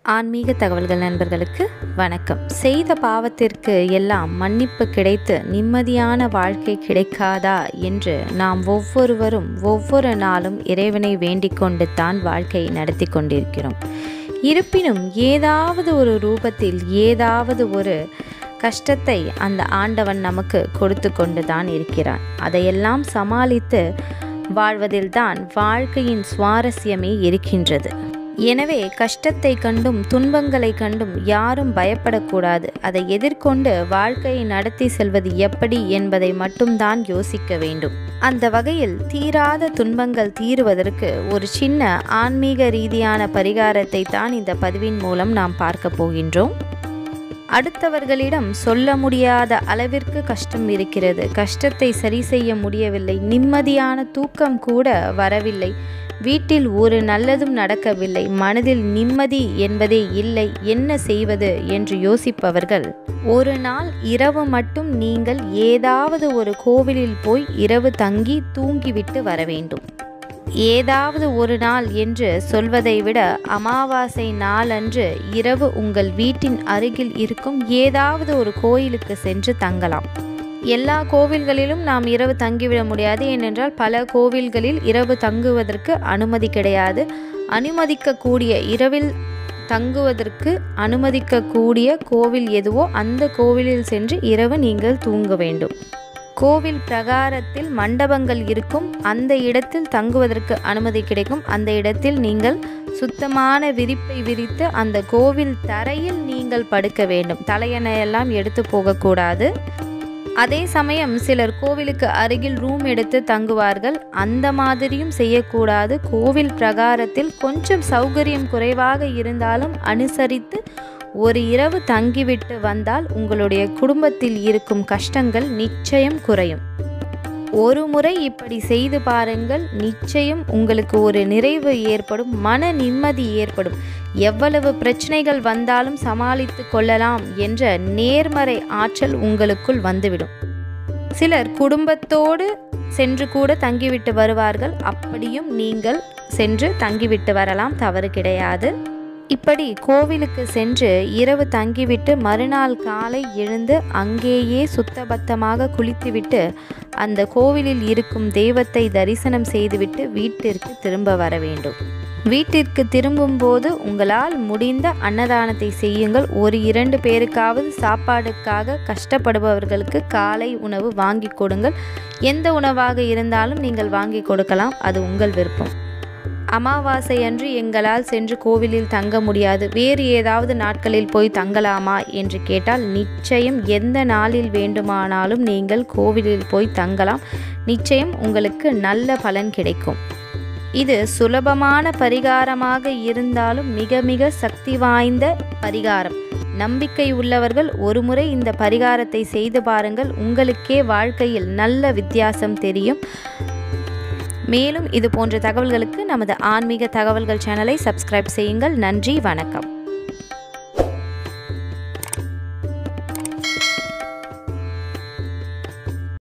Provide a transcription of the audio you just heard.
ஆன்மீக தகவல்கள் நண்பர்களுக்கு வணக்கம் செய்த பாவத்திற்கு எல்லாம் மன்னிப்பு கிடைத்து நிம்மதியான வாழ்க்கை கிடைக்காதா என்று நாம் ஒவ்வொருவரும் ஒவ்வொரு நாளும் இறைவனை வேண்டிக் கொண்டு தான் வாழ்க்கையை நடத்தி கொண்டிருக்கிறோம் இருப்பினும் ஏதாவது ஒரு ரூபத்தில் ஏதாவது ஒரு கஷ்டத்தை அந்த ஆண்டவன் நமக்கு கொடுத்து கொண்டு தான் இருக்கிறான் அதையெல்லாம் சமாளித்து வாழ்வதில்தான் வாழ்க்கையின் சுவாரஸ்யமே இருக்கின்றது எனவே கஷ்டத்தை கண்டும் துன்பங்களை கண்டும் யாரும் பயப்படக்கூடாது அதை எதிர்கொண்டு வாழ்க்கையை நடத்தி செல்வது எப்படி என்பதை மட்டும்தான் யோசிக்க வேண்டும் அந்த வகையில் தீராத துன்பங்கள் தீருவதற்கு ஒரு சின்ன ஆன்மீக ரீதியான பரிகாரத்தை தான் இந்த பதிவின் மூலம் நாம் பார்க்க போகின்றோம் அடுத்தவர்களிடம் சொல்ல முடியாத அளவிற்கு கஷ்டம் இருக்கிறது கஷ்டத்தை சரி செய்ய முடியவில்லை நிம்மதியான தூக்கம் கூட வரவில்லை வீட்டில் ஒரு நல்லதும் நடக்கவில்லை மனதில் நிம்மதி என்பதே இல்லை என்ன செய்வது என்று யோசிப்பவர்கள் ஒரு நாள் இரவு மட்டும் நீங்கள் ஏதாவது ஒரு கோவிலில் போய் இரவு தங்கி தூங்கிவிட்டு வர வேண்டும் ஏதாவது ஒரு நாள் என்று சொல்வதை விட அமாவாசை நாளன்று இரவு உங்கள் வீட்டின் அருகில் இருக்கும் ஏதாவது ஒரு கோயிலுக்கு சென்று தங்கலாம் எல்லா கோவில்களிலும் நாம் இரவு தங்கிவிட முடியாது ஏனென்றால் பல கோவில்களில் இரவு தங்குவதற்கு அனுமதி கிடையாது அனுமதிக்கக்கூடிய இரவில் தங்குவதற்கு அனுமதிக்கக்கூடிய கோவில் எதுவோ அந்த கோவிலில் சென்று இரவு நீங்கள் தூங்க வேண்டும் கோவில் பிரகாரத்தில் மண்டபங்கள் இருக்கும் அந்த இடத்தில் தங்குவதற்கு அனுமதி கிடைக்கும் அந்த இடத்தில் நீங்கள் சுத்தமான விரிப்பை விரித்து அந்த கோவில் தரையில் நீங்கள் படுக்க வேண்டும் தலையணையெல்லாம் எடுத்து போகக்கூடாது அதே சமயம் சிலர் கோவிலுக்கு அருகில் ரூம் எடுத்து தங்குவார்கள் அந்த மாதிரியும் செய்யக்கூடாது கோவில் பிரகாரத்தில் கொஞ்சம் சௌகரியம் குறைவாக இருந்தாலும் அனுசரித்து ஒரு இரவு தங்கிவிட்டு வந்தால் உங்களுடைய குடும்பத்தில் இருக்கும் கஷ்டங்கள் நிச்சயம் குறையும் ஒரு முறை இப்படி செய்து பாருங்கள் நிச்சயம் உங்களுக்கு ஒரு நிறைவு ஏற்படும் மன நிம்மதி ஏற்படும் எவ்வளவு பிரச்சனைகள் வந்தாலும் சமாளித்து கொள்ளலாம் என்ற நேர்மறை ஆற்றல் உங்களுக்குள் வந்துவிடும் சிலர் குடும்பத்தோடு சென்று கூட தங்கிவிட்டு வருவார்கள் அப்படியும் நீங்கள் சென்று தங்கிவிட்டு வரலாம் தவறு கிடையாது இப்படி கோவிலுக்கு சென்று இரவு தங்கிவிட்டு மறுநாள் காலை எழுந்து அங்கேயே சுத்தபத்தமாக குளித்துவிட்டு அந்த கோவிலில் இருக்கும் தெய்வத்தை தரிசனம் செய்துவிட்டு வீட்டிற்கு திரும்ப வர வேண்டும் வீட்டிற்கு திரும்பும்போது உங்களால் முடிந்த அன்னதானத்தை செய்யுங்கள் ஒரு இரண்டு பேருக்காவது சாப்பாடுக்காக கஷ்டப்படுபவர்களுக்கு காலை உணவு வாங்கி கொடுங்கள் எந்த உணவாக இருந்தாலும் நீங்கள் வாங்கி கொடுக்கலாம் அது உங்கள் விருப்பம் அமாவாசை அன்று எங்களால் சென்று கோவிலில் தங்க முடியாது வேறு ஏதாவது நாட்களில் போய் தங்கலாமா என்று கேட்டால் நிச்சயம் எந்த நாளில் வேண்டுமானாலும் நீங்கள் கோவிலில் போய் தங்கலாம் நிச்சயம் உங்களுக்கு நல்ல பலன் கிடைக்கும் இது சுலபமான பரிகாரமாக இருந்தாலும் மிக மிக சக்தி வாய்ந்த பரிகாரம் நம்பிக்கை உள்ளவர்கள் ஒருமுறை இந்த பரிகாரத்தை செய்து பாருங்கள் உங்களுக்கே வாழ்க்கையில் நல்ல வித்தியாசம் தெரியும் மேலும் இது போன்ற தகவல்களுக்கு நமது ஆன்மீக தகவல்கள் சேனலை சப்ஸ்கிரைப் செய்யுங்கள் நன்றி வணக்கம்